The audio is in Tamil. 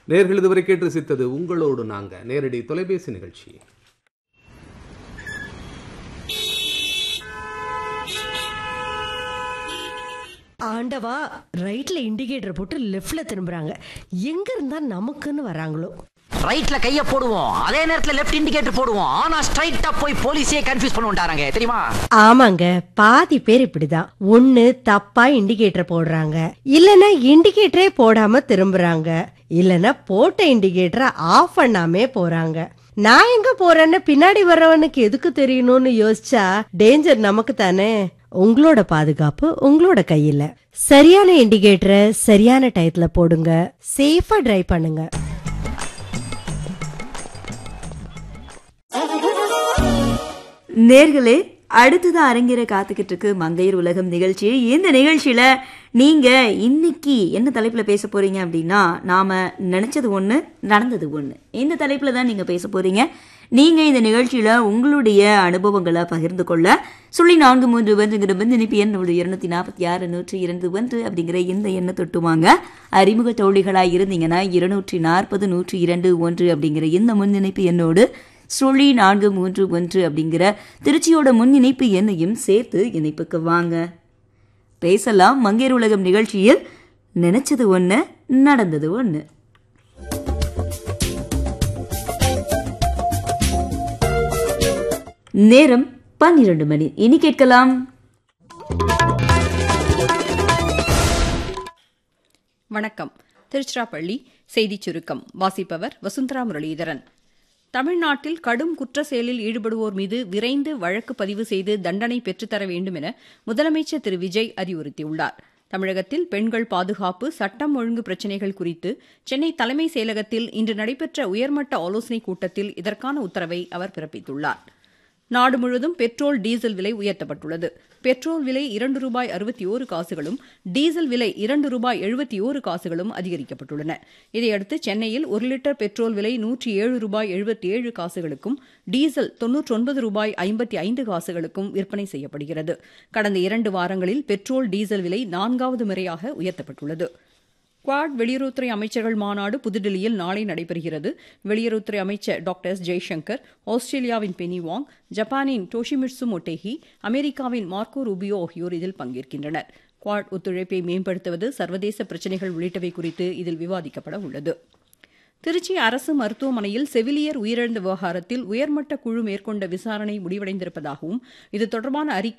நேர்கள் இதுவரை கேட்டு ரசித்தது உங்களோடு நாங்க நேரடி தொலைபேசி நிகழ்ச்சி ஆண்டவா ரைட்ல இண்டிகேட்டர் போட்டு லெஃப்ட்ல திரும்புறாங்க எங்க இருந்தா நமக்குன்னு வராங்களோ ரைட்ல கைய போடுவோம் அதே நேரத்துல லெஃப்ட் இண்டிகேட்டர் போடுவோம் ஆனா ஸ்ட்ரைட்டா போய் போலீஸே கன்ஃபியூஸ் பண்ணுவாங்க தெரியுமா ஆமாங்க பாதி பேர் இப்படிதான் ஒண்ணு தப்பா இண்டிகேட்டர் போடுறாங்க இல்லனா இண்டிகேட்டரே போடாம திரும்புறாங்க இல்லனா போட்ட இண்டிகேட்டரை ஆஃப் பண்ணாமே போறாங்க நான் எங்க போறேன்னு பின்னாடி வர்றவனுக்கு எதுக்கு தெரியணும்னு யோசிச்சா டேஞ்சர் நமக்கு தானே உங்களோட பாதுகாப்பு உங்களோட கையில சரியான இண்டிகேட்டரை சரியான டயத்துல போடுங்க சேஃபா டிரைவ் பண்ணுங்க நேர்களே அடுத்தது அரங்கேற காத்துக்கிட்டு இருக்கு மங்கையர் உலகம் நிகழ்ச்சி இந்த நிகழ்ச்சியில நீங்க இன்னைக்கு என்ன தலைப்புல பேச போறீங்க அப்படின்னா நாம நினைச்சது ஒண்ணு நடந்தது ஒண்ணு இந்த தலைப்புல தான் நீங்க பேச போறீங்க நீங்க இந்த நிகழ்ச்சியில உங்களுடைய அனுபவங்களை பகிர்ந்து கொள்ள சொல்லி நான்கு மூன்று ஒன்றுங்கிற வந்து இனிப்பு எண் இருநூத்தி நாற்பத்தி ஆறு நூற்றி இரண்டு ஒன்று அப்படிங்கிற இந்த எண்ணை தொட்டுவாங்க அறிமுக தோழிகளா இருந்தீங்கன்னா இருநூற்றி நாற்பது நூற்றி இரண்டு ஒன்று அப்படிங்கிற இந்த முன்னிணைப்பு எண்ணோடு சுழி நான்கு மூன்று ஒன்று அப்படிங்கிற திருச்சியோட முன் இணைப்பு எண்ணையும் சேர்த்து இணைப்புக்கு வாங்க பேசலாம் மங்கேர் உலகம் நிகழ்ச்சியில் நினைச்சது ஒண்ணு நடந்தது ஒண்ணு நேரம் பன்னிரண்டு மணி இனி கேட்கலாம் வணக்கம் திருச்சிராப்பள்ளி செய்திச் சுருக்கம் வாசிப்பவர் வசுந்தரா முரளிதரன் தமிழ்நாட்டில் கடும் குற்ற செயலில் ஈடுபடுவோர் மீது விரைந்து வழக்கு பதிவு செய்து தண்டனை பெற்றுத்தர வேண்டும் என முதலமைச்சர் திரு விஜய் அறிவுறுத்தியுள்ளார் தமிழகத்தில் பெண்கள் பாதுகாப்பு சட்டம் ஒழுங்கு பிரச்சினைகள் குறித்து சென்னை தலைமை செயலகத்தில் இன்று நடைபெற்ற உயர்மட்ட ஆலோசனைக் கூட்டத்தில் இதற்கான உத்தரவை அவர் பிறப்பித்துள்ளார் நாடு முழுவதும் பெட்ரோல் டீசல் விலை உயர்த்தப்பட்டுள்ளது பெட்ரோல் விலை இரண்டு ரூபாய் அறுபத்தி ஓரு காசுகளும் டீசல் விலை இரண்டு ரூபாய் எழுபத்தி ஓரு காசுகளும் அதிகரிக்கப்பட்டுள்ளன இதையடுத்து சென்னையில் ஒரு லிட்டர் பெட்ரோல் விலை நூற்றி ஏழு ரூபாய் எழுபத்தி ஏழு காசுகளுக்கும் டீசல் தொன்னூற்றொன்பது ரூபாய் ஐம்பத்தி ஐந்து காசுகளுக்கும் விற்பனை செய்யப்படுகிறது கடந்த இரண்டு வாரங்களில் பெட்ரோல் டீசல் விலை நான்காவது முறையாக உயர்த்தப்பட்டுள்ளது குவாட் வெளியுறவுத்துறை அமைச்சர்கள் மாநாடு புதுடில்லியில் நாளை நடைபெறுகிறது வெளியுறவுத்துறை அமைச்சர் டாக்டர் எஸ் ஜெய்சங்கர் ஆஸ்திரேலியாவின் பெனி வாங் ஜப்பானின் டோஷிமிட்சு மொட்டேஹி அமெரிக்காவின் மார்க்கோ ரூபியோ ஆகியோர் இதில் பங்கேற்கின்றனர் குவாட் ஒத்துழைப்பை மேம்படுத்துவது சர்வதேச பிரச்சினைகள் உள்ளிட்டவை குறித்து இதில் விவாதிக்கப்பட உள்ளது திருச்சி அரசு மருத்துவமனையில் செவிலியர் உயிரிழந்த விவகாரத்தில் உயர்மட்ட குழு மேற்கொண்ட விசாரணை முடிவடைந்திருப்பதாகவும் இது தொடர்பான அறிக்கை